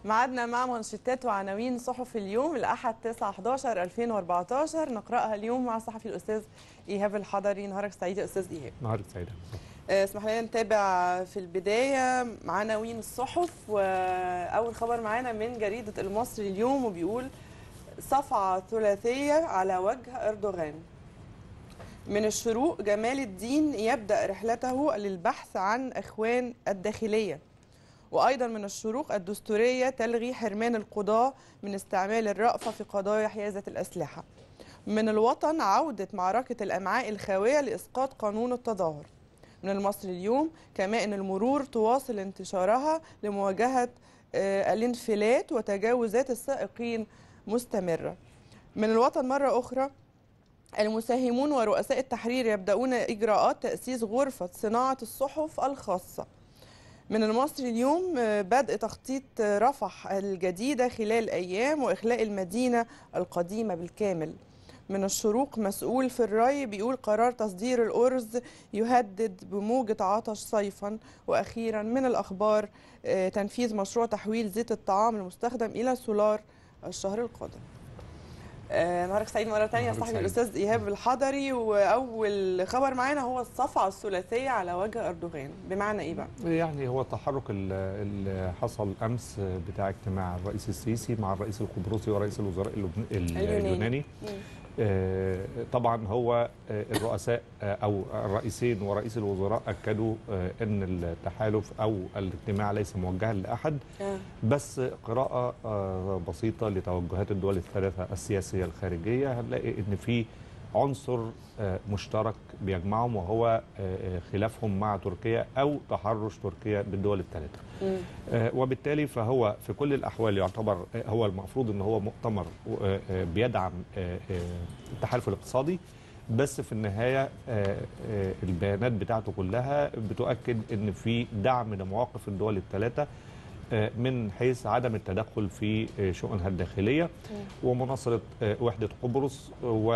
معادنا مع منشطات وعناوين صحف اليوم الأحد 9 11 2014 نقرأها اليوم مع الصحفي الأستاذ إيهاب الحضري نهارك سعيد يا أستاذ إيهاب نهارك سعيدة آه، اسمح لنا نتابع في البداية عناوين الصحف وأول خبر معانا من جريدة المصري اليوم وبيقول صفعة ثلاثية على وجه أردوغان من الشروق جمال الدين يبدأ رحلته للبحث عن إخوان الداخلية وأيضا من الشروق الدستورية تلغي حرمان القضاة من استعمال الرأفة في قضايا حيازة الأسلحة من الوطن عودة معركة الأمعاء الخاوية لإسقاط قانون التظاهر من المصري اليوم كمائن المرور تواصل انتشارها لمواجهة آه، الانفلات وتجاوزات السائقين مستمرة من الوطن مرة أخرى المساهمون ورؤساء التحرير يبدأون إجراءات تأسيس غرفة صناعة الصحف الخاصة من المصري اليوم آه، بدء تخطيط آه، رفح الجديدة خلال أيام وإخلاء المدينة القديمة بالكامل من الشروق مسؤول في الري بيقول قرار تصدير الأرز يهدد بموجة عطش صيفا وأخيرا من الأخبار آه، تنفيذ مشروع تحويل زيت الطعام المستخدم إلى سولار الشهر القادم آه، نهارك سعيد مرة تانية نهارك صاحبي سعيد. الأستاذ إيهاب الحضري وأول خبر معانا هو الصفعة الثلاثية على وجه أردوغان بمعنى إيه بقى؟ يعني هو التحرك ال- اللي حصل امس بتاع اجتماع الرئيس السيسي مع الرئيس القبرصي ورئيس الوزراء اللبن- اليوناني. اليوناني مم. آه، طبعا هو آه، الرؤساء آه، او الرئيسين ورئيس الوزراء اكدوا آه، ان التحالف او الاجتماع ليس موجها لاحد آه. بس قراءة آه، بسيطة لتوجهات الدول الثلاثة السياسية الخارجية هنلاقي إن في عنصر آه، مشترك بيجمعهم وهو آه، خلافهم مع تركيا أو تحرش تركيا بالدول الثلاثة مم. آه، وبالتالي فهو في كل الأحوال يعتبر آه، هو المفروض أن هو مؤتمر آه، آه، بيدعم آه، آه، التحالف الاقتصادي بس في النهاية آه، آه، البيانات بتاعته كلها بتؤكد أن في دعم لمواقف الدول الثلاثة آه، من حيث عدم التدخل في آه، شؤونها الداخلية ومناصرة آه، وحدة قبرص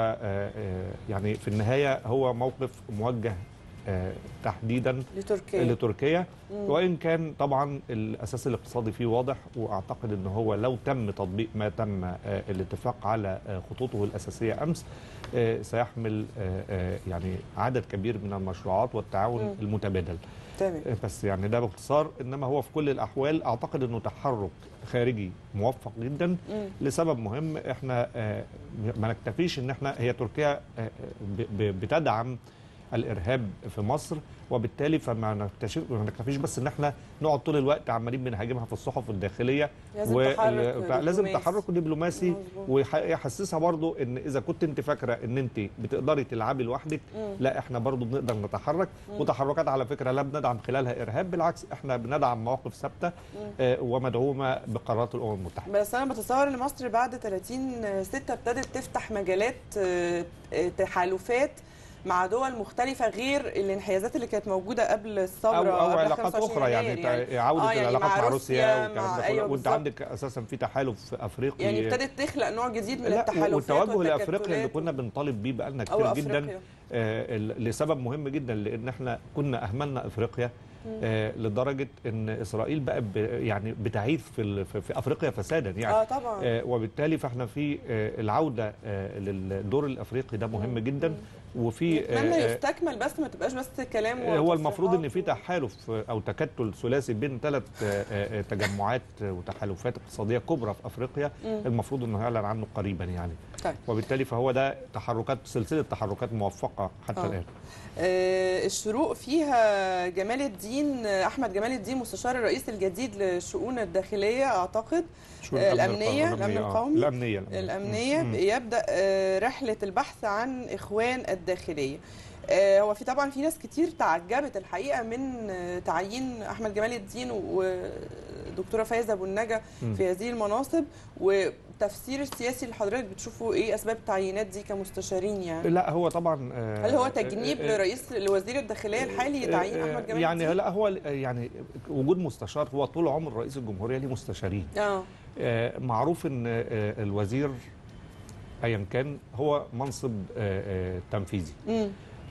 ويعني في النهاية هو موقف موجه آه، تحديدا لتركيا لتركيا وان كان طبعا الاساس الاقتصادي فيه واضح واعتقد ان هو لو تم تطبيق ما تم آه، الاتفاق على آه، خطوطه الاساسيه امس آه، سيحمل آه، آه، يعني عدد كبير من المشروعات والتعاون مم. المتبادل تمام آه، بس يعني ده باختصار انما هو في كل الاحوال اعتقد انه تحرك خارجي موفق جدا مم. لسبب مهم احنا آه، ما نكتفيش ان احنا هي تركيا آه، ب- ب- بتدعم الارهاب في مصر وبالتالي فما نكتشف ما نكتفيش بس ان احنا نقعد طول الوقت عمالين بنهاجمها في الصحف الداخليه لازم و- تحرك فلازم دبلوماسي. تحرك دبلوماسي مظبوط. ويحسسها برضو ان اذا كنت انت فاكره ان انت بتقدري تلعبي لوحدك مم. لا احنا برضو بنقدر نتحرك وتحركات على فكره لا بندعم خلالها ارهاب بالعكس احنا بندعم مواقف ثابته آه، ومدعومه بقرارات الامم المتحده بس انا بتصور ان مصر بعد 30 6 ابتدت تفتح مجالات آه، آه، تحالفات مع دول مختلفة غير الانحيازات اللي كانت موجودة قبل الثورة او او قبل علاقات 25 اخرى يعني, يناير تع- عوده آه، يعني العلاقات مع مع روسيا روسيا، والكلام مع- ده كله أيوة وانت بالظبط. عندك اساسا في تحالف افريقي يعني ابتدت تخلق نوع جديد من لا التحالفات والتوجه لافريقيا اللي والتكتلات. كنا بنطالب بيه بقالنا أو كتير جدا أفريقيا. آه، ال- لسبب مهم جدا لان احنا كنا اهملنا افريقيا آه، لدرجه ان اسرائيل بقى ب- يعني بتعيث في ال- في في افريقيا فسادا يعني اه طبعا آه، وبالتالي فاحنا في آه، العوده آه، للدور الافريقي ده مهم جدا وفي نتمنى آه، آه، يستكمل بس ما تبقاش بس كلام هو المفروض ان في وتصريحات. تحالف او تكتل ثلاثي بين ثلاث تجمعات وتحالفات اقتصاديه كبرى في افريقيا المفروض انه يعلن عنه قريبا يعني طيب وبالتالي فهو ده تحركات سلسله تحركات موفقه حتى آه. الان آه، الشروق فيها جمال الدين آه، احمد جمال الدين مستشار الرئيس الجديد للشؤون الداخليه اعتقد شو آه، الأمن الأمنية، القومي؟ الأمن آه، القومي؟ الامنيه الامنيه مم. يبدا آه، رحله البحث عن اخوان الداخليه آه، هو في طبعا في ناس كتير تعجبت الحقيقه من آه، تعيين احمد جمال الدين ودكتوره فايزه ابو النجا مم. في هذه المناصب والتفسير السياسي اللي حضرتك بتشوفوا ايه اسباب التعيينات دي كمستشارين يعني لا هو طبعا آه، هل هو آه، تجنيب آه، لرئيس لوزير الداخليه الحالي تعيين آه، احمد جمال يعني الدين؟ لا هو يعني وجود مستشار هو طول عمر رئيس الجمهوريه ليه مستشارين اه آه، معروف ان آه، الوزير ايا كان هو منصب آه، آه، تنفيذي امم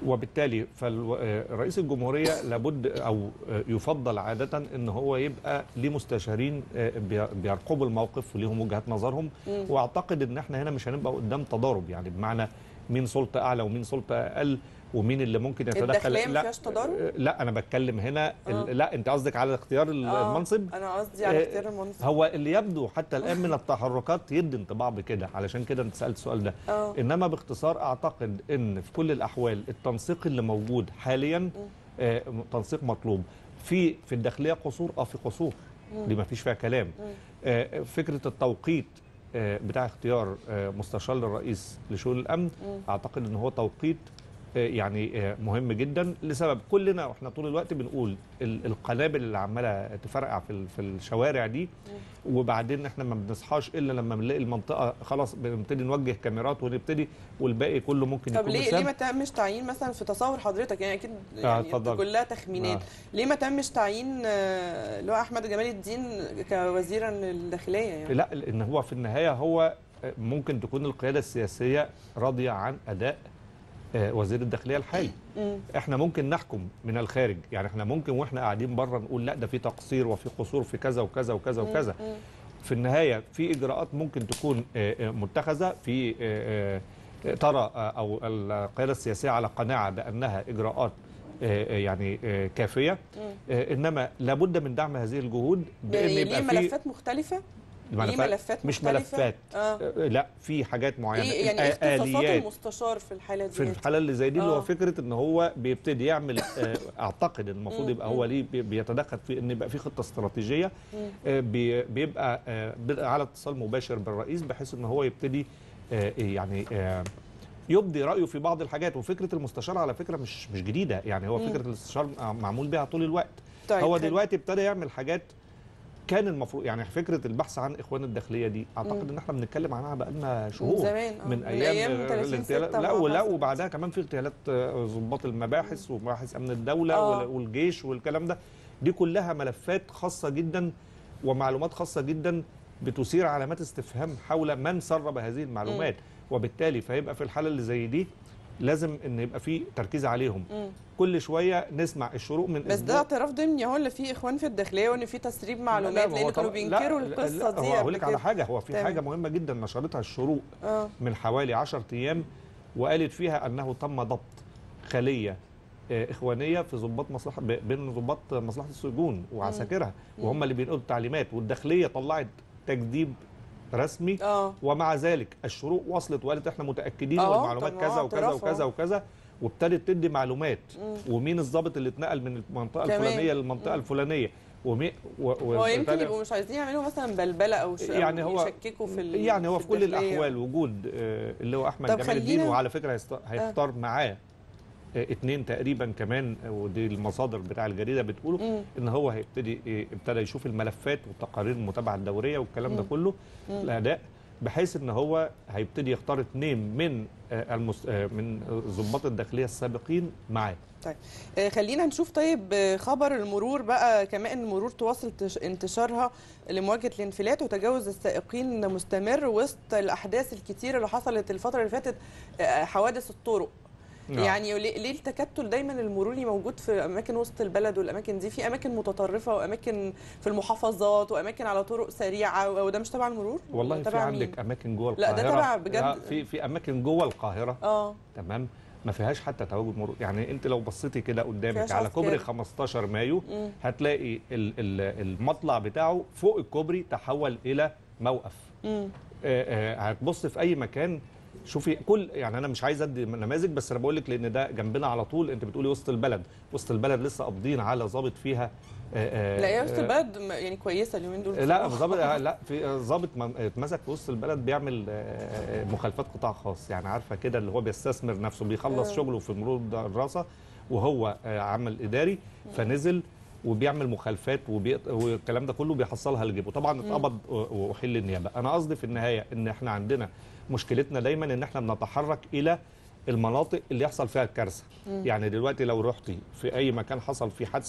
وبالتالي فرئيس الجمهوريه لابد او آه، يفضل عاده ان هو يبقى ليه مستشارين آه، بي- بيرقبوا الموقف وليهم وجهات نظرهم مم. واعتقد ان احنا هنا مش هنبقى قدام تضارب يعني بمعنى مين سلطه اعلى ومين سلطه اقل ومين اللي ممكن يتدخل الداخلية ما لا فيهاش تضارب؟ آه، لا انا بتكلم هنا ال- آه. لا انت قصدك على اختيار ال- آه، المنصب انا قصدي على آه، اختيار المنصب هو اللي يبدو حتى الان من التحركات يدي انطباع بكده علشان كده انت سالت السؤال ده اه انما باختصار اعتقد ان في كل الاحوال التنسيق اللي موجود حاليا آه، تنسيق مطلوب في في الداخليه قصور اه في قصور دي ما فيش فيها كلام آه، فكره التوقيت آه، بتاع اختيار آه، مستشار للرئيس لشؤون الامن اعتقد ان هو توقيت آه، يعني آه، مهم جدا لسبب كلنا واحنا طول الوقت بنقول ال- القنابل اللي عماله تفرقع في ال- في الشوارع دي وبعدين احنا ما بنصحاش الا لما بنلاقي المنطقه خلاص بنبتدي نوجه كاميرات ونبتدي والباقي كله ممكن طب يكون ليه مساب. ليه ما تمش تعيين مثلا في تصور حضرتك يعني اكيد يعني اتفضل. كلها تخمينات آه. ليه ما تمش تعيين آه، اللي هو احمد جمال الدين كوزيرا للداخليه يعني لا لان هو في النهايه هو ممكن تكون القياده السياسيه راضيه عن اداء آه، وزير الداخليه الحالي مم. احنا ممكن نحكم من الخارج يعني احنا ممكن واحنا قاعدين بره نقول لا ده في تقصير وفي قصور في كذا وكذا وكذا وكذا مم. في النهايه في اجراءات ممكن تكون آه، آه، متخذه في آه، آه، ترى آه، او القياده السياسيه على قناعه بانها اجراءات آه، آه، يعني آه، كافيه مم. آه، انما لابد من دعم هذه الجهود بان يعني ليه يبقى في ملفات مختلفه ليه ملفات مش مختلفة؟ ملفات اه آه، لا في حاجات معينه ايه يعني ايه اختصاصات آليات المستشار في الحاله دي في الحاله اللي زي دي اللي آه. هو فكره ان هو بيبتدي يعمل آه، اعتقد إن المفروض مم، يبقى مم. هو ليه بي- بيتدخل في ان يبقى في خطه استراتيجيه مم. آه، بي- بيبقى آه، بيبقى على اتصال مباشر بالرئيس بحيث ان هو يبتدي آه، يعني آه، يبدي رايه في بعض الحاجات وفكره المستشار على فكره مش مش جديده يعني هو مم. فكره الاستشار معمول بها طول الوقت طيب هو حلو. دلوقتي ابتدى يعمل حاجات كان المفروض يعني فكره البحث عن اخوان الداخليه دي اعتقد مم. ان احنا بنتكلم عنها بقالنا من شهور زمان آه. من ايام, 30 الاغتيال ستة لا ما ولا حصلت. وبعدها كمان في اغتيالات آه، ضباط المباحث ومباحث امن الدوله آه. وال- والجيش والكلام ده دي كلها ملفات خاصه جدا ومعلومات خاصه جدا بتثير علامات استفهام حول من سرب هذه المعلومات وبالتالي فيبقى في الحاله اللي زي دي لازم ان يبقى في تركيز عليهم مم. كل شويه نسمع الشروق من بس ده اعتراف ضمني اهو اللي فيه اخوان في الداخليه وان في تسريب لا، معلومات ما هو لان كانوا طبعاً- بينكروا لا، القصه لا، دي هو هقول لك قبل على كده. حاجه هو في تمام. حاجه مهمه جدا نشرتها الشروق اه من حوالي 10 ايام وقالت فيها انه تم ضبط خليه آه، اخوانيه في ضباط مصلحه ب- بين ضباط مصلحه السجون وعساكرها وهم اللي بينقلوا التعليمات والداخليه طلعت تكذيب رسمي اه ومع ذلك الشروق وصلت وقالت احنا متاكدين أهو، والمعلومات طب ما هو كذا وكذا اعتراف وكذا أهو. وكذا وابتدت تدي معلومات مم. ومين الضابط اللي اتنقل من المنطقه كمان. الفلانيه للمنطقه الفلانيه ومي و... و... هو يمكن وبالتالي- يبقوا مش عايزين يعملوا مثلا بلبله او ش... يعني أو هو يشككوا في ال... يعني هو في كل الداخلية. الاحوال وجود آه، اللي هو احمد طب جمال الدين خلينا- وعلى فكره هيست- هيختار معاه آه، اتنين تقريبا كمان آه، ودي المصادر بتاع الجريده بتقوله مم. ان هو هيبتدي آه، ابتدى يشوف الملفات والتقارير المتابعه الدوريه والكلام ده مم. كله مم. الاداء بحيث ان هو هيبتدي يختار اتنين من آه، المس... آه، من ضباط الداخليه السابقين معاه آه، خلينا نشوف طيب آه، خبر المرور بقى كمان المرور تواصل تش- انتشارها لمواجهه الانفلات وتجاوز السائقين مستمر وسط الاحداث الكتيره اللي حصلت الفتره اللي فاتت آه، حوادث الطرق نعم. يعني ليه ليه التكتل دايما المروري موجود في اماكن وسط البلد والاماكن دي في اماكن متطرفه واماكن في المحافظات واماكن على طرق سريعه وده مش تبع المرور والله في تبع عندك مين؟ اماكن جوه لا، القاهره ده تبع بجد. لا، في في اماكن جوه القاهره اه تمام ما فيهاش حتى تواجد مرور يعني انت لو بصيتي كده قدامك فيهاش على كوبري عسكري. 15 مايو مم. هتلاقي ال- ال- المطلع بتاعه فوق الكوبري تحول الى موقف مم. آه، آه، هتبص في اي مكان شوفي كل يعني انا مش عايز ادي نماذج بس انا بقول لك لان ده جنبنا على طول انت بتقولي وسط البلد وسط البلد لسه قابضين على ضابط فيها آه، آه، لا يا وسط آه، البلد م- يعني كويسه اليومين دول لا بصراحة. ضابط آه، لا في آه، ضابط م- اتمسك في وسط البلد بيعمل آه، آه، مخالفات قطاع خاص يعني عارفه كده اللي هو بيستثمر نفسه بيخلص آه. شغله في مرور الدراسه وهو آه، عمل اداري فنزل وبيعمل مخالفات وبيق... والكلام ده كله بيحصلها لجيبه طبعا اتقبض و- واحيل النيابه انا قصدي في النهايه ان احنا عندنا مشكلتنا دايما ان احنا بنتحرك الى المناطق اللي يحصل فيها الكارثه يعني دلوقتي لو رحتي في اي مكان حصل فيه حادثه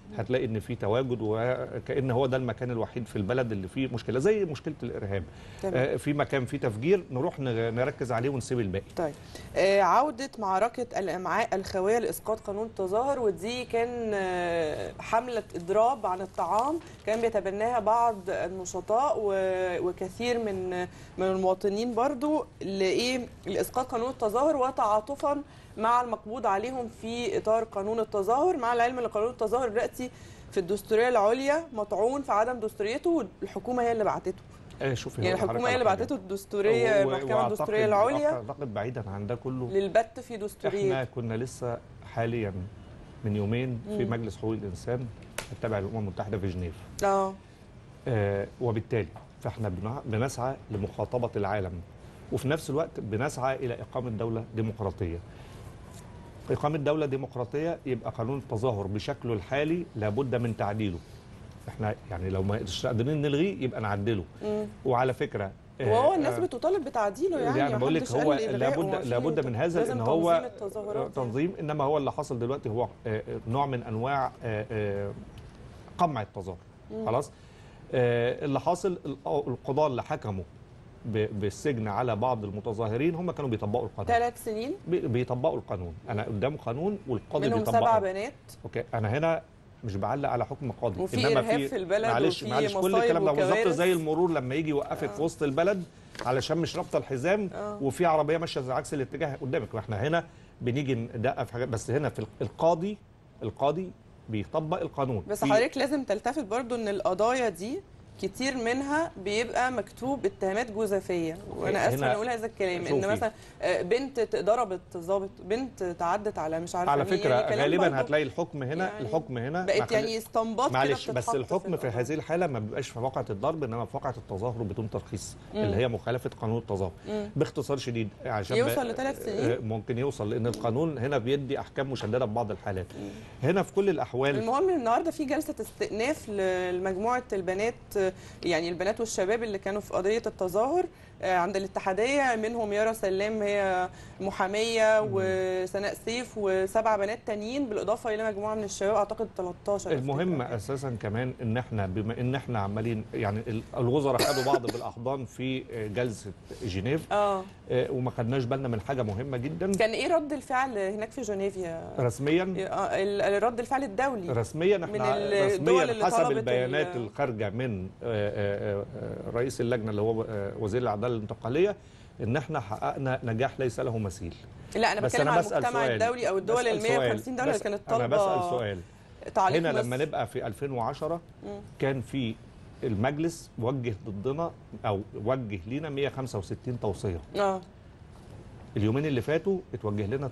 هتلاقي ان في تواجد وكان هو ده المكان الوحيد في البلد اللي فيه مشكله زي مشكله الارهاب تمام. آه، في مكان فيه تفجير نروح نغ- نركز عليه ونسيب الباقي طيب آه، عودة معركة الأمعاء الخاوية لإسقاط قانون التظاهر ودي كان آه، حملة إضراب عن الطعام كان بيتبناها بعض النشطاء و- وكثير من من المواطنين برضو لإيه لإسقاط قانون التظاهر وتعاطفا مع المقبوض عليهم في إطار قانون التظاهر مع العلم أن قانون التظاهر دلوقتي في الدستورية العليا مطعون في عدم دستوريته والحكومة هي اللي بعتته آه، شوفي يعني هقول لحضرتك الحكومة هي على اللي حاجة. بعتته الدستورية و- المحكمة وأعتقد- الدستورية العليا اعتقد بعيدا عن ده كله للبت في دستورية احنا كنا لسه حاليا من يومين في مم. مجلس حقوق الانسان التابع للامم المتحده في جنيف اه آه وبالتالي فاحنا بنع- بنسعى لمخاطبه العالم وفي نفس الوقت بنسعى الى اقامه دوله ديمقراطيه اقامه دوله ديمقراطيه يبقى قانون التظاهر بشكله الحالي لابد من تعديله احنا يعني لو ما مش قادرين نلغيه يبقى نعدله مم. وعلى فكره آه، وهو الناس آه، بتطالب بتعديله يعني يعني بقول لك محدش قال هو إلغائه، لابد وفي لابد من هذا لازم ان هو تنظيم التظاهرات يعني. تنظيم انما هو اللي حصل دلوقتي هو آه، آه، نوع من انواع آه، آه، قمع التظاهر مم. خلاص آه، اللي حاصل ال- القضاه اللي حكموا ب- بالسجن على بعض المتظاهرين هم كانوا بيطبقوا القانون ثلاث سنين بي- بيطبقوا القانون انا قدام قانون والقاضي منهم بيطبقه سبع بنات اوكي انا هنا مش بعلق على حكم قاضي وفي إرهاب في البلد معلش وفي معلش كل مصايب الكلام ده بالظبط وكوارث. زي المرور لما يجي يوقفك آه. في وسط البلد علشان مش رابطه الحزام آه. وفي عربيه ماشيه زي عكس الاتجاه قدامك واحنا هنا بنيجي ندقق في حاجات بس هنا في القاضي القاضي بيطبق القانون بس في- حضرتك لازم تلتفت برضو ان القضايا دي كتير منها بيبقى مكتوب اتهامات جزافيه وانا اسفه هنا- ان اقول هذا الكلام ان شوفي. مثلا آه، بنت ضربت ضابط بنت تعدت على مش عارفه على مين، فكره يعني كلام غالبا برضو هتلاقي الحكم هنا يعني الحكم هنا مع بقت خلي- يعني استنباط كده معلش بس بتتحط الحكم في القضايا. هذه الحاله ما بيبقاش في واقعه الضرب انما في واقعه التظاهر بدون ترخيص مم. اللي هي مخالفه قانون التظاهر مم. باختصار شديد عشان يوصل ب- لثلاث سنين؟ آه، ممكن يوصل لان القانون هنا بيدي احكام مشدده في بعض الحالات هنا في كل الاحوال المهم إن النهارده في جلسه استئناف لمجموعه البنات آه، يعني البنات والشباب اللي كانوا في قضيه التظاهر آه، عند الاتحاديه منهم يارا سلام هي محاميه وسناء سيف وسبع بنات تانيين بالاضافه الى مجموعه من الشباب اعتقد 13 المهم أفتكر. اساسا كمان ان احنا بما ان احنا عمالين يعني ال- الوزراء خدوا بعض بالاحضان في آه، جلسه جنيف اه آه، وما خدناش بالنا من حاجه مهمه جدا كان ايه رد الفعل هناك في جنيف يا رسميا آه، ال- رد الفعل الدولي رسميا من احنا الدول اللي رسميا حسب طلبت البيانات ال- الخارجه من آه، آه، آه، رئيس اللجنه اللي هو آه، وزير العداله الانتقاليه ان احنا حققنا نجاح ليس له مثيل لا انا بس بتكلم أنا عن بسأل المجتمع سؤال. الدولي او الدول بسأل ال سؤال. 150 دوله اللي بس كانت انا طالبه بسال سؤال تعليق هنا مصر. لما نبقى في 2010 مم. كان في المجلس وجه ضدنا او وجه لينا 165 توصيه اه اليومين اللي فاتوا اتوجه لنا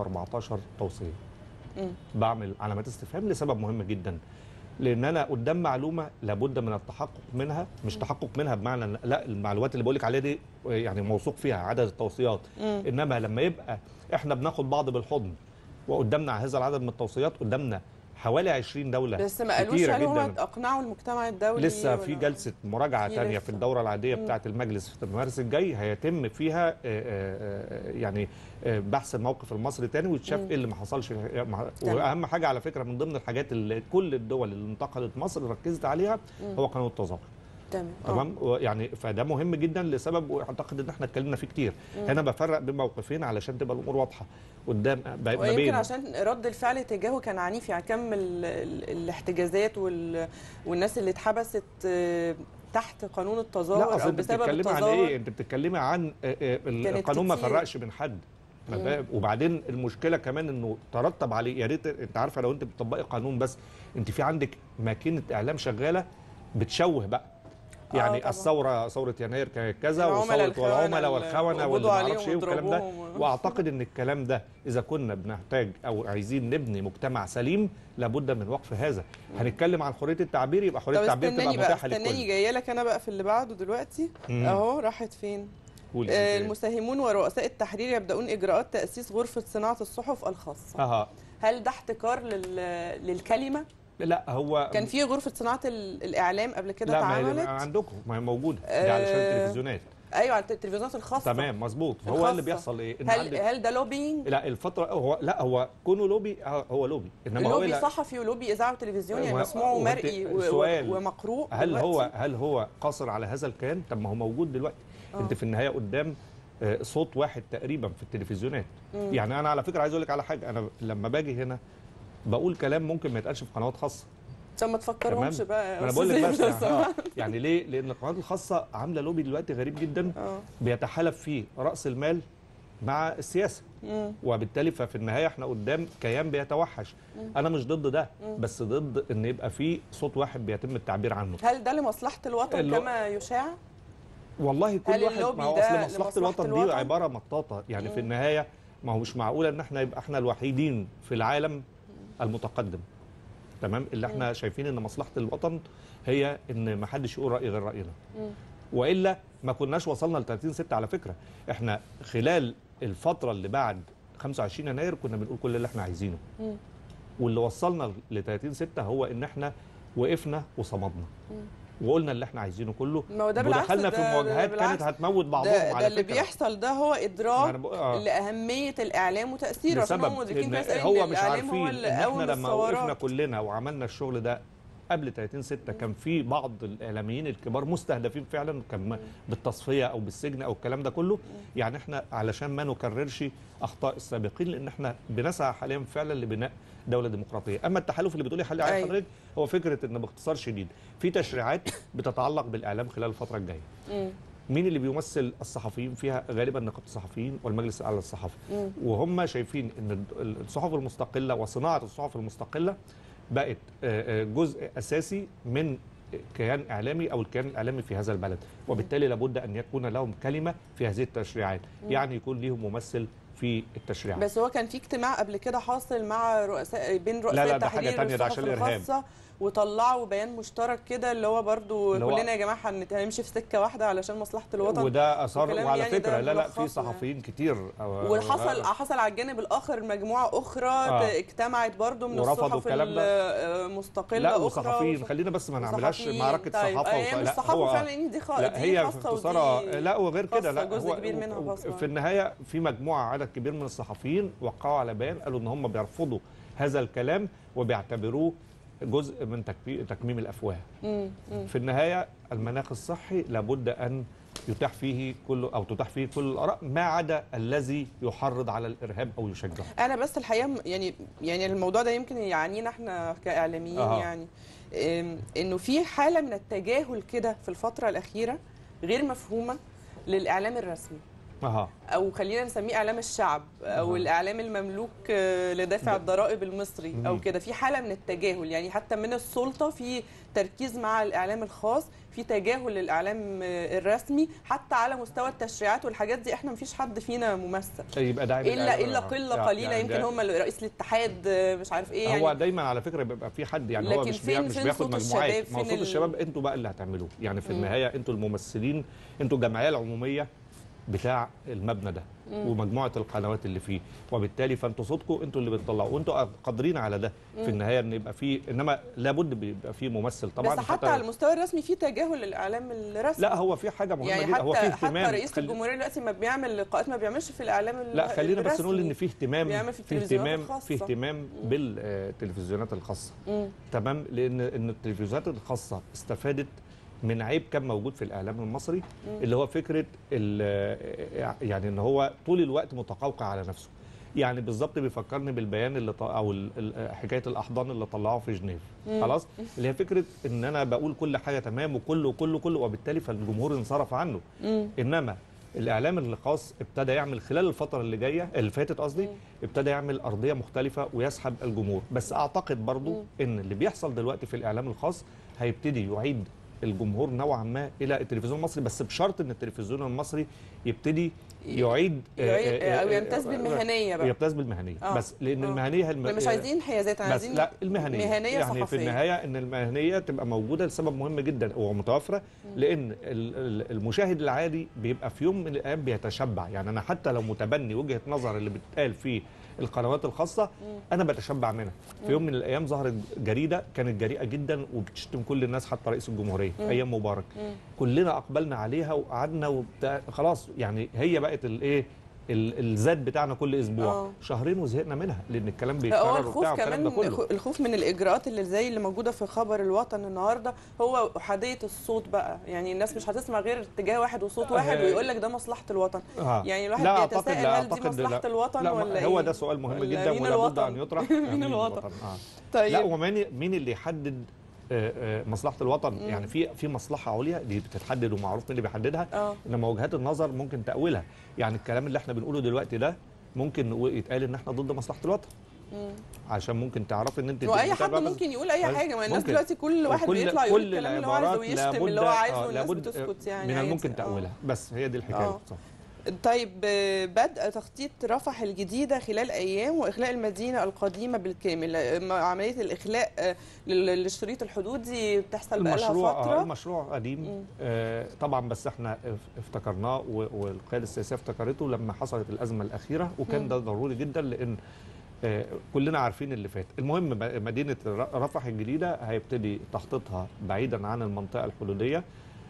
314 توصيه مم. بعمل علامات استفهام لسبب مهم جدا لان انا قدام معلومه لابد من التحقق منها مش تحقق منها بمعنى إن- لا المعلومات اللي بقول لك عليها دي يعني موثوق فيها عدد التوصيات مم. انما لما يبقى احنا بناخد بعض بالحضن وقدامنا هذا العدد من التوصيات قدامنا حوالي 20 دوله بس ما قالوش كتيرة هل هم جداً. اقنعوا المجتمع الدولي لسه في ولا- جلسه مراجعه في تانية لسه. في الدوره العاديه مم. بتاعه المجلس في مارس الجاي هيتم فيها آه، آه، آه، يعني آه، بحث الموقف المصري تاني ويتشاف مم. ايه اللي ما حصلش مع- تمام. واهم حاجه على فكره من ضمن الحاجات اللي كل الدول اللي انتقدت مصر ركزت عليها مم. هو قانون التظاهر تمام آه. تمام يعني فده مهم جدا لسبب واعتقد ان احنا اتكلمنا فيه كتير هنا بفرق بين موقفين علشان تبقى الامور واضحه قدام ما ويمكن بين عشان رد الفعل تجاهه كان عنيف يعني كم ال- ال- الاحتجازات وال... والناس اللي اتحبست آه، تحت قانون التظاهر لا اصل او انت بسبب بتتكلمي عن التظاهر ايه انت بتتكلمي عن آه، آه، كانت القانون ما كتير. فرقش بين حد ما مم. فاهم؟ وبعدين المشكله كمان انه ترتب عليه يا ريت انت عارفه لو انت بتطبقي قانون بس انت في عندك ماكينه اعلام شغاله بتشوه بقى آه يعني طبعاً. الثوره ثوره يناير كانت كذا العملاء وثوره والعملاء الخونة والخونه اللي واللي قبضوا ما عليهم اعرفش ايه والكلام ده وضربوهم. واعتقد ان الكلام ده اذا كنا بنحتاج او عايزين نبني مجتمع سليم لابد من وقف هذا هنتكلم عن حريه التعبير يبقى حريه طب التعبير تبقى استناني بقى متاحه استناني للكل جايه لك انا بقى في اللي بعده دلوقتي مم. اهو راحت فين قولي آه، انت. المساهمون ورؤساء التحرير يبدأون إجراءات تأسيس غرفة صناعة الصحف الخاصة اها هل ده احتكار لل... للكلمة؟ لا هو كان في غرفة صناعة ال- الإعلام قبل كده لا ما هي اتعملت عندكم ما هي موجوده دي علشان آه، التلفزيونات ايوه على التلفزيونات الخاصه تمام مظبوط فهو الخاصة. اللي بيحصل ايه ان هل عندك هل ده لوبينج لا الفتره هو لا هو كونه لوبي آه، هو لوبي انما هو لوبي لا صحفي ولوبي اذاعه وتلفزيون يعني هو- مسموع هو ومرئي و- السؤال، و- ومقروء هل دلوقتي؟ هو هل هو قاصر على هذا الكيان طب ما هو موجود دلوقتي آه. انت في النهايه قدام آه، صوت واحد تقريبا في التلفزيونات مم. يعني انا على فكره عايز اقول لك على حاجه انا لما باجي هنا بقول كلام ممكن ما يتقالش في قنوات خاصه عشان ما تفكرهمش تمام بقى يا ما انا بقول لك أستاذ بس إبراهيم يعني, لو آه، سمحت. يعني ليه لان القنوات الخاصه عامله لوبي دلوقتي غريب جدا اه بيتحالف فيه راس المال مع السياسه مم. وبالتالي ففي النهايه احنا قدام كيان بيتوحش انا مش ضد ده بس ضد ان يبقى في صوت واحد بيتم التعبير عنه هل ده لمصلحه الوطن اللو- كما يشاع؟ والله كل هل واحد اللوبي ما هو ده اصل لمصلحة مصلحه الوطن دي الوطن؟ عباره مطاطه يعني في النهايه ما هو مش معقوله ان احنا يبقى احنا الوحيدين في العالم المتقدم تمام اللي احنا شايفين ان مصلحه الوطن هي ان ما حدش يقول راي غير راينا مم. والا ما كناش وصلنا ل 30 6 على فكره احنا خلال الفتره اللي بعد 25 يناير كنا بنقول كل اللي احنا عايزينه مم. واللي وصلنا ل 30 6 هو ان احنا وقفنا وصمدنا وقلنا اللي احنا عايزينه كله ما هو ده بالعكس ودخلنا ده- في ده مواجهات بالعكس. كانت هتموت بعضهم ده, على ده اللي فكره بيحصل ده هو ما أنا ادراك بقول- آه. لاهميه الاعلام وتاثيره عشان هم لسبب مدركين إن كويس قوي هو ان مش الاعلام عارفين هو ان اللي احنا قوم لما وقفنا الثورات كلنا وعملنا الشغل ده قبل 30 6 كان في بعض الاعلاميين الكبار مستهدفين فعلا كان بالتصفيه او بالسجن او الكلام ده كله يعني احنا علشان ما نكررش اخطاء السابقين لان احنا بنسعى حاليا فعلا لبناء دوله ديمقراطيه اما التحالف اللي بتقولي حل عليه أيوة. حضرتك هو فكره ان باختصار شديد في تشريعات بتتعلق بالاعلام خلال الفتره الجايه مم. مين اللي بيمثل الصحفيين فيها غالبا نقابه الصحفيين والمجلس الاعلى للصحافه مم. وهم شايفين ان الصحف المستقله وصناعه الصحف المستقله بقت آه، آه، جزء اساسي من كيان اعلامي او الكيان الاعلامي في هذا البلد وبالتالي لابد ان يكون لهم كلمه في هذه التشريعات يعني يكون ليهم ممثل في التشريعات بس هو كان في اجتماع قبل كده حاصل مع رؤساء بين رؤساء لا، ده حاجة التحرير تانية، ده والصحف عشان الإرهاب. الخاصة وطلعوا بيان مشترك كده اللي هو برضو اللي هو- كلنا يا جماعه هنت- هنمشي في سكه واحده علشان مصلحه الوطن وده اثار وكلام وعلى يعني ده فكره لا لا ملخصه في صحفيين كتير أو- وحصل حصل على الجانب الاخر مجموعه اخرى آه. اجتمعت برضو من ورفضوا الصحف الكلام ده. المستقله لا أخرى وصحفيين وص- خلينا بس ما نعملهاش وصحفيين. معركه طيب صحافه هي مش لا، صحافه هو- فعلا إن دي خ... لا دي هي خاصه اختصارها ودي لا وغير كده خاصة، لا جزء هو كبير منها خاصة. في النهايه في مجموعه عدد كبير من الصحفيين وقعوا على بيان قالوا ان هم بيرفضوا هذا الكلام وبيعتبروه جزء من تكفي- تكميم الافواه مم. مم. في النهايه المناخ الصحي لابد ان يتاح فيه كل او تتاح فيه كل الاراء ما عدا الذي يحرض على الارهاب او يشجعه انا بس الحقيقه م- يعني يعني الموضوع ده يمكن يعنينا احنا كاعلاميين أها. يعني إم، انه في حاله من التجاهل كده في الفتره الاخيره غير مفهومه للاعلام الرسمي اها او خلينا نسميه اعلام الشعب او أها. الاعلام المملوك آه، لدافع الضرائب المصري او مم. كده في حاله من التجاهل يعني حتى من السلطه في تركيز مع الاعلام الخاص في تجاهل للاعلام آه، الرسمي حتى على مستوى التشريعات والحاجات دي احنا مفيش حد فينا ممثل يبقى داعم الا الإعلام. الا قله يعني قليله يمكن ده- هم اللي- رئيس الاتحاد آه، مش عارف ايه يعني هو دايما على فكره بيبقى في حد يعني هو لكن مش فين- بيع- مش فين بياخد صوت مجموعات الشباب؟ ما هو فين صوت ال- الشباب انتوا بقى اللي هتعملوه يعني في مم. النهايه انتوا الممثلين انتوا الجمعيه العموميه بتاع المبنى ده ومجموعه القنوات اللي فيه وبالتالي فانتوا صوتكم انتوا اللي بتطلعوا وانتوا قادرين على ده في النهايه ان يبقى في انما لابد بيبقى في ممثل طبعا بس حتى على المستوى الرسمي في تجاهل للاعلام الرسمي لا هو في حاجه مهمه يعني جدا هو في حتى اهتمام حتى رئيس خلي- الجمهوريه دلوقتي ما بيعمل لقاءات ما بيعملش في الاعلام ال- لا خلينا بس الرسمي. نقول ان في اهتمام بيعمل في في التلفزيونات اهتمام الخاصة. في اهتمام بالتلفزيونات الخاصه مم. تمام لان ان التلفزيونات الخاصه استفادت من عيب كان موجود في الاعلام المصري اللي هو فكره ال- يعني ان هو طول الوقت متقوقع على نفسه يعني بالظبط بيفكرني بالبيان اللي ط- او ال- ال- حكايه الاحضان اللي طلعوها في جنيف خلاص اللي هي فكره ان انا بقول كل حاجه تمام وكله كله كله وبالتالي فالجمهور انصرف عنه مم. انما الاعلام الخاص ابتدى يعمل خلال الفتره اللي جايه اللي فاتت قصدي ابتدى يعمل ارضيه مختلفه ويسحب الجمهور بس اعتقد برضو ان اللي بيحصل دلوقتي في الاعلام الخاص هيبتدي يعيد الجمهور نوعا ما الى التلفزيون المصري بس بشرط ان التلفزيون المصري يبتدي يعيد يعيد- آه، آه، او يمتاز آه، بالمهنيه بقى يمتاز بالمهنيه آه. بس لان آه. المهنيه هي الم... لا، مش عايزين حيازات انا بس عايزين لا المهنيه مهنيه يعني صحفيه في النهايه ان المهنيه تبقى موجوده لسبب مهم جدا ومتوفره لان ال- ال- المشاهد العادي بيبقى في يوم من الايام بيتشبع يعني انا حتى لو متبني وجهه نظر اللي بتقال في القنوات الخاصه انا بتشبع منها في يوم من الايام ظهرت جريده كانت جريئه جدا وبتشتم كل الناس حتى رئيس الجمهوريه ايام مبارك كلنا اقبلنا عليها وقعدنا وبتاع خلاص يعني هي بقت الايه ال- الزاد بتاعنا كل اسبوع آه. شهرين وزهقنا منها لان الكلام لا، هو بيتكرر الخوف وبتاع والكلام ده كمان كله الخوف من الاجراءات اللي زي اللي موجوده في خبر الوطن النهارده هو احاديه الصوت بقى يعني الناس مش هتسمع غير اتجاه واحد وصوت واحد آه. ويقول لك ده مصلحه الوطن آه. يعني الواحد لا أعتقد- بيتساءل لا هل دي أعتقد- مصلحه لا. الوطن لا ولا هو إيه؟ ده سؤال مهم ولا جدا مين ولا بد الوطن؟ ان يطرح مين الوطن؟ آه. طيب لا ومين مين اللي يحدد آه، آه، مصلحه الوطن يعني في في مصلحه عليا دي بتتحدد ومعروف مين اللي بيحددها اه انما وجهات النظر ممكن تاولها يعني الكلام اللي احنا بنقوله دلوقتي ده ممكن نقول- يتقال ان احنا ضد مصلحه الوطن مم. عشان ممكن تعرف ان انت واي حد متابعة بس- ممكن يقول اي بس حاجه ما الناس ممكن. دلوقتي كل واحد وكل- بيطلع يقول كل الكلام اللي هو عايزه العبارات ويشتم اللي هو لابد- عايزه آه، والناس لابد بتسكت يعني من عادي. الممكن آه. تاولها بس هي دي الحكايه آه. صح. طيب آه، بدء تخطيط رفح الجديدة خلال أيام وإخلاء المدينة القديمة بالكامل آه، م- عملية الإخلاء آه، لل- للشريط الحدودي بتحصل بقالها المشروع آه، فترة المشروع قديم مم. آه طبعا بس احنا اف- افتكرناه و- والقياده السياسيه افتكرته لما حصلت الازمه الاخيره وكان مم. ده ضروري جدا لان آه كلنا عارفين اللي فات المهم م- مدينه ر- رفح الجديده هيبتدي تخطيطها بعيدا عن المنطقه الحدوديه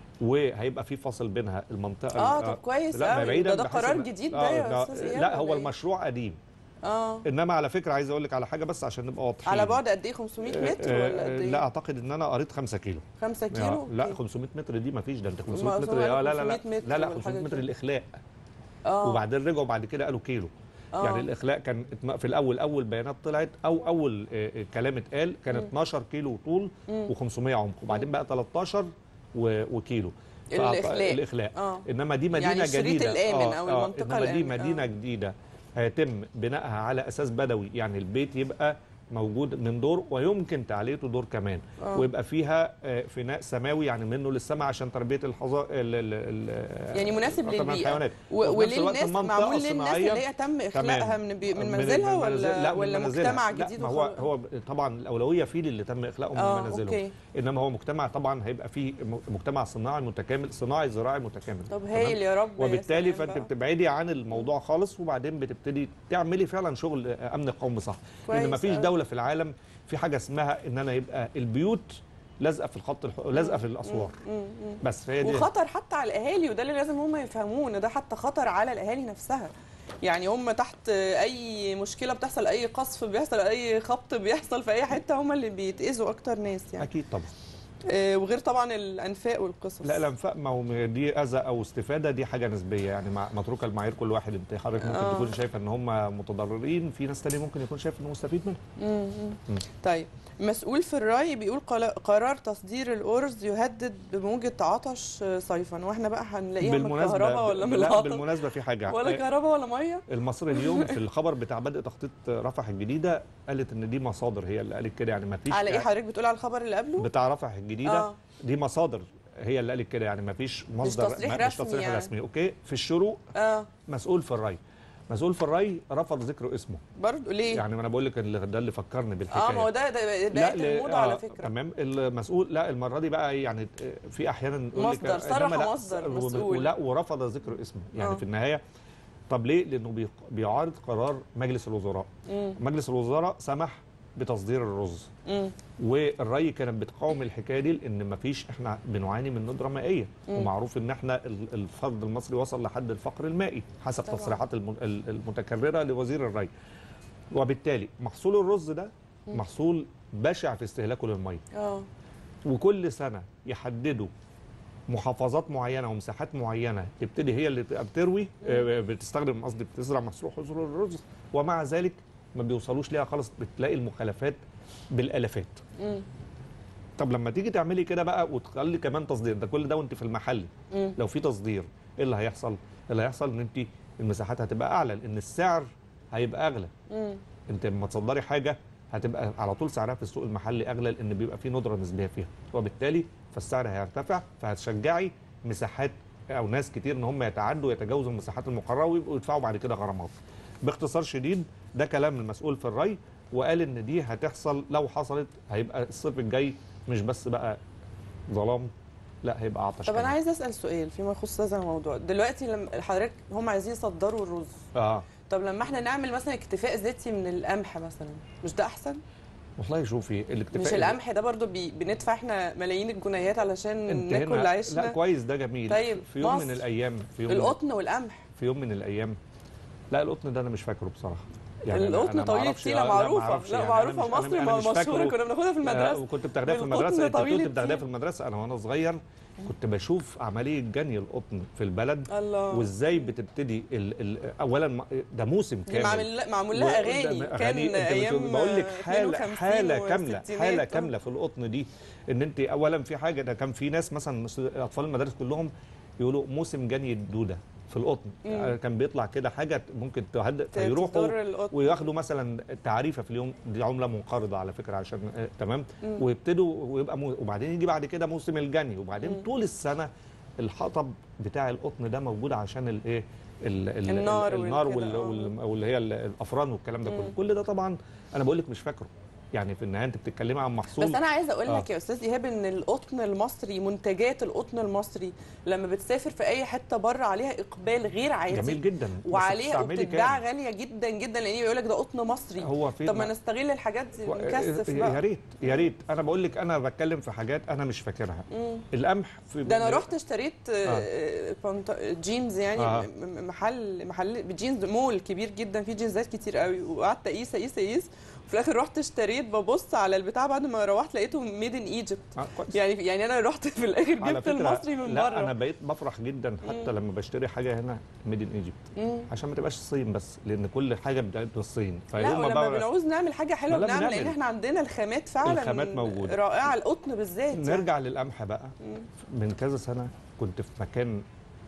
وهيبقى في فاصل بينها المنطقه اه ال- طب كويس لا قوي بعيدا ده, ده بحيث قرار إن- جديد آه، ده يا لا, أستاذ إيهاب لا ولا هو إيه؟ المشروع قديم اه انما على فكره عايز اقول لك على حاجه بس عشان نبقى واضحين على بعد قد ايه 500 متر آه، ولا قد آه، ايه؟ لا اعتقد ان انا قريت 5 كيلو 5 آه، كيلو؟ لا أوكي. 500 متر دي ما فيش ده انت ما 500 أصل متر هو اه لا لا لا 500 متر لا لا ولا 500 حاجة متر كده. الاخلاء اه وبعدين رجعوا بعد كده قالوا كيلو آه. يعني الاخلاء كان اتم- في الاول اول بيانات طلعت او اول آه، آه، كلام اتقال كان مم. 12 كيلو طول مم. و500 عمق وبعدين بقى 13 و- وكيلو فأعط- الإخلاء. الاخلاء اه انما دي مدينه يعني الشريط جديده الآمن أو المنطقة انما دي الآمن. مدينه آه. جديده هيتم بنائها على اساس بدوي يعني البيت يبقى موجود من دور ويمكن تعليته دور كمان آه. ويبقى فيها آه، فناء سماوي يعني منه للسماء عشان تربيه الحظا ال- ال- ال- يعني مناسب طبعاً للبيئة. الحيوانات و- وفي نفس الوقت وللناس المنطقة معمول للناس الصناعية اللي هي تم إخلاءها تمام. من, بي من من- منزلها من ولا منازل- لا، من ولا منازلها. مجتمع لا، جديد ما هو وخلاص؟ هو طبعا الاولويه فيه للي تم اخلاؤهم اه من منازلهم اوكي انما هو مجتمع طبعا هيبقى فيه م- مجتمع صناعي متكامل صناعي زراعي متكامل طب تمام؟ هايل يا رب يا وبالتالي سلام فانت بقى. بتبعدي عن الموضوع خالص وبعدين بتبتدي تعملي فعلا شغل آه، امن قومي صح كويس لان ما فيش أوي. دوله في العالم في حاجه اسمها ان انا يبقى البيوت لازقه في الخط الح... لازقه في الاسوار مم، مم. بس هي دي وخطر حتى على الاهالي وده اللي لازم هم يفهموه ان ده حتى خطر على الاهالي نفسها يعني هم تحت اي مشكله بتحصل اي قصف بيحصل اي خبط بيحصل في اي حته هم اللي بيتاذوا اكتر ناس يعني اكيد طبعا آه وغير طبعا الانفاق والقصص لا الانفاق ما هو دي اذى او استفاده دي حاجه نسبيه يعني مع- متروكه المعايير كل واحد انت حضرتك ممكن آه. تكون شايفه ان هم متضررين في ناس تانية ممكن يكون شايف انه مستفيد منها مم، مم. مم. طيب مسؤول في الري بيقول قلا- قرار تصدير الارز يهدد بموجه عطش آه، صيفا واحنا بقى هنلاقيها من الكهرباء ولا من لا العطش بالمناسبه في حاجه ولا كهرباء ولا ميه المصري اليوم في الخبر بتاع بدء تخطيط رفح الجديده قالت ان دي مصادر هي اللي قالت كده يعني ما فيش على ايه حضرتك بتقول على الخبر اللي قبله بتاع رفح الجديده اه دي مصادر هي اللي قالت كده يعني ما فيش مصدر تصريح ما- مش رسمي تصريح يعني. رسمي اوكي في الشروق اه مسؤول في الري مسؤول في الري رفض ذكر اسمه برضه ليه يعني ما انا بقول لك اللي ده اللي فكرني بالحكايه اه ما هو ده ده بقت ل- الموضه آه، على فكره تمام المسؤول لا المره دي بقى يعني في احيانا نقول لك مصدر، صرح إنما لا، مصدر وب- مسؤول. ولا ورفض ذكر اسمه يعني آه. في النهايه طب ليه لانه بي- بيعارض قرار مجلس الوزراء مم. مجلس الوزراء سمح بتصدير الرز مم. والري كانت بتقاوم الحكايه دي لان ما فيش احنا بنعاني من ندره مائيه مم. ومعروف ان احنا ال- الفرد المصري وصل لحد الفقر المائي حسب طبعاً. تصريحات الم- ال- المتكرره لوزير الري وبالتالي محصول الرز ده مم. محصول بشع في استهلاكه للميه اه وكل سنه يحددوا محافظات معينه ومساحات معينه تبتدي هي اللي تبقى بتروي آه، بتستخدم قصدي بتزرع محصول حصول الرز ومع ذلك ما بيوصلوش ليها خالص بتلاقي المخالفات بالالافات مم. طب لما تيجي تعملي كده بقى وتخلي كمان تصدير ده كل ده وانت في المحل مم. لو في تصدير ايه اللي هيحصل اللي هيحصل ان انت المساحات هتبقى اعلى لان السعر هيبقى اغلى مم. انت لما تصدري حاجه هتبقى على طول سعرها في السوق المحلي اغلى لان بيبقى في ندره نسبيه فيها وبالتالي فالسعر هيرتفع فهتشجعي مساحات او ناس كتير ان هم يتعدوا ويتجاوزوا المساحات المقرره ويبقوا يدفعوا بعد كده غرامات باختصار شديد ده كلام المسؤول في الري وقال ان دي هتحصل لو حصلت هيبقى الصيف الجاي مش بس بقى ظلام لا هيبقى عطش طب انا كمان. عايز اسال سؤال فيما يخص هذا الموضوع دلوقتي لما حضرتك هم عايزين يصدروا الرز اه طب لما احنا نعمل مثلا اكتفاء ذاتي من القمح مثلا مش ده احسن والله شوفي الاكتفاء مش القمح ده برضو بي... بندفع احنا ملايين الجنيهات علشان انت ناكل هنا عيشنا لا كويس ده جميل طيب، في يوم مصر. من الايام في يوم من القطن والقمح في يوم من الايام لا القطن ده انا مش فاكره بصراحه أنا- القطن أنا طويل معرفش- تيله لا، معروفه معرفش لا يعني، معروفه أنا مش- مصر أنا- أنا مش مشهوره فاكره. كنا بناخدها في آه، المدرسه وكنت بتاخديها في والقطن المدرسه انت طويل كنت بتاخديها في التيل. المدرسه انا وانا صغير كنت بشوف عمليه جني القطن في البلد الله وازاي بتبتدي ال ال اولا م- ده موسم دي كامل معمول معمول لها وده اغاني م- كان أنت ايام بتقول- بقول لك حاله 52 حاله كامله والستينات. حاله آه. كامله في القطن دي ان انت اولا في حاجه ده كان في ناس مثلا اطفال المدارس كلهم يقولوا موسم جني الدوده في القطن مم. كان بيطلع كده حاجه ممكن تهدئ ت- فيروحوا تضر القطن. وياخدوا مثلا تعريفه في اليوم دي عمله منقرضه على فكره عشان آه تمام مم. ويبتدوا ويبقى مو وبعدين يجي بعد كده موسم الجني وبعدين مم. طول السنه الحطب بتاع القطن ده موجود عشان الايه ال- ال- النار النار والكده، وال- آه. وال- واللي هي ال- الافران والكلام ده كله مم. كل ده طبعا انا بقول لك مش فاكره يعني في النهايه انت بتتكلمي عن محصول بس انا عايزه اقول آه. لك يا استاذ ايهاب ان القطن المصري منتجات القطن المصري لما بتسافر في اي حته بره عليها اقبال غير عادي جميل جدا بس وعليها بتستعملي وبتتباع كام؟ غاليه جدا جدا لان بيقول لك ده قطن مصري هو في طب ما نستغل الحاجات دي و- نكثف يا بقى ريت يا ريت انا بقول لك انا بتكلم في حاجات انا مش فاكرها مم. القمح في ده انا رحت اشتريت آه. بنط... جينز يعني آه. آه. محل محل جينز مول كبير جدا فيه جينزات كتير قوي وقعدت اقيس اقيس اقيس وفي الاخر رحت اشتريت ببص على البتاع بعد ما روحت لقيته ميد ان ايجيبت آه كويس. يعني يعني انا رحت في الاخر على جبت فكرة المصري من لا بره انا بقيت بفرح جدا حتى لما بشتري حاجه هنا ميد ان ايجيبت مم. عشان ما تبقاش الصين بس لان كل حاجه بتبقى من الصين لا فيوم ما ولما بقى- بنعوز نعمل حاجه حلوه لا، بنعمل لان بنعمل. احنا عندنا الخامات فعلا الخامات موجودة. رائعه القطن بالذات يعني. نرجع للقمح بقى مم. من كذا سنه كنت في مكان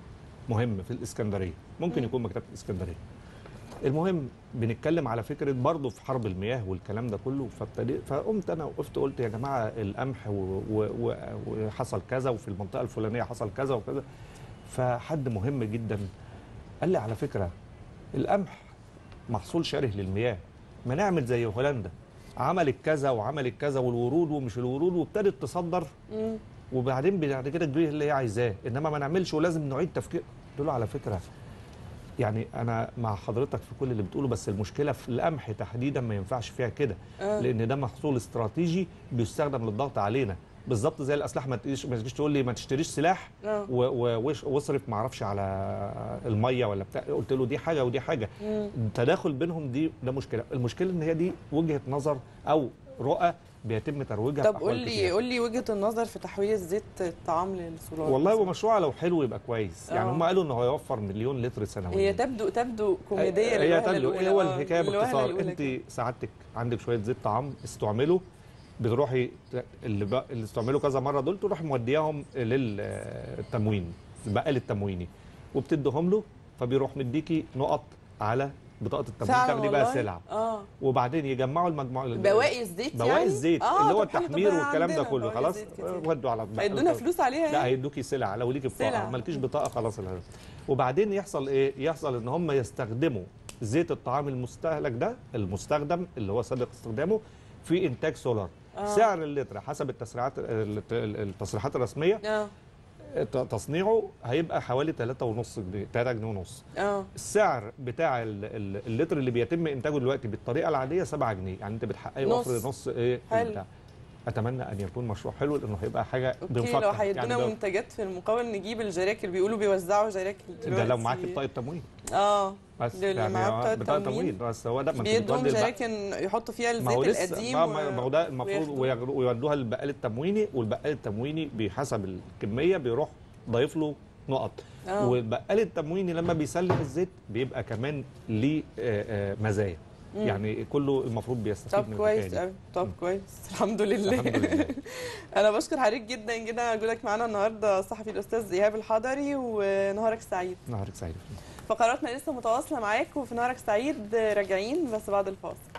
مهم في الاسكندريه ممكن مم. يكون مكتبه الاسكندريه المهم بنتكلم على فكره برضه في حرب المياه والكلام ده كله فابتديت فقمت انا وقفت قلت يا جماعه القمح و- و- و- وحصل كذا وفي المنطقه الفلانيه حصل كذا وكذا فحد مهم جدا قال لي على فكره القمح محصول شره للمياه ما نعمل زي هولندا عملت كذا وعملت كذا والورود ومش الورود وابتدت تصدر مم. وبعدين بعد كده تجيب اللي هي عايزاه انما ما نعملش ولازم نعيد تفكير قلت له على فكره يعني انا مع حضرتك في كل اللي بتقوله بس المشكله في القمح تحديدا ما ينفعش فيها كده آه. لان ده محصول استراتيجي بيستخدم للضغط علينا بالظبط زي الاسلحه ما تجيش ما تجيش تقول لي ما تشتريش سلاح آه. و- و- وش- واصرف ما اعرفش على الميه ولا بتاع قلت له دي حاجه ودي حاجه مم. التداخل بينهم دي ده مشكله المشكله ان هي دي وجهه نظر او رؤى بيتم ترويجها طب في أحوال قول لي كتير. قول لي وجهه النظر في تحويل زيت الطعام للسولار والله مثلاً. هو مشروع لو حلو يبقى كويس يعني آه. هم قالوا انه هيوفر مليون لتر سنويا هي تبدو تبدو كوميديه هي للوهلة تبدو الأولى. ايه هو آه، الحكايه للوهلة باختصار الأولى انت كده. سعادتك عندك شويه زيت طعام استعمله بتروحي ت- اللي بق... اللي استعملوا كذا مره دول تروح مودياهم للتموين البقال التمويني وبتديهم له فبيروح مديكي نقط على بطاقه التموين فعلا تاخدي بقى والله؟ سلعه اه وبعدين يجمعوا المجموعه بواقي الزيت بواقي يعني الزيت آه، اللي هو طب حلو، طب التحمير ده والكلام ده عندنا كله بواقي خلاص زيت كتير. ودوا على هيدونا فلوس عليها لا يعني هيدوكي سلعه لو ليكي سلع. بطاقه مالكيش بطاقه خلاص الهدف. وبعدين يحصل ايه يحصل ان هم يستخدموا زيت الطعام المستهلك ده المستخدم اللي هو سابق استخدامه في انتاج سولار آه. سعر اللتر حسب التسريعات التصريحات الرسميه اه ت- تصنيعه هيبقى حوالي 3.5 جنيه 3 جنيه ونص اه السعر بتاع ال- ال- اللتر اللي بيتم انتاجه دلوقتي بالطريقه العاديه 7 جنيه يعني انت بتحققي نص. وفر نص ايه حلو. بتاع. اتمنى ان يكون مشروع حلو لانه هيبقى حاجه اوكي بنفكر لو هيدونا ده- منتجات في المقابل نجيب الجراكل بيقولوا بيوزعوا جراكل ده لو دلوقتي. معاك بطاقه تموين اه بس اللي معاه بطاقة بطاقه تموين. تموين بس هو ده ما انت بيدوهم بتودي البق- جراكن يحطوا فيها ما هو الزيت لسه القديم ما و- ما ما هو ده المفروض وياخدوه. وياخدوه- ويودوها للبقال التمويني والبقال التمويني بحسب الكميه بيروح ضايف له نقط آه. والبقال التمويني لما بيسلم الزيت بيبقى كمان ليه آه، آه، مزايا مم. يعني كله المفروض بيستفيد طب من كويس الحكاية دي. قوي طب كويس الحمد لله الحمد لله انا بشكر حضرتك جدا جدا على وجودك معانا النهارده الصحفي الاستاذ ايهاب الحضري ونهارك سعيد نهارك سعيد فقراتنا لسه متواصله معاك وفي نهارك سعيد راجعين بس بعد الفاصل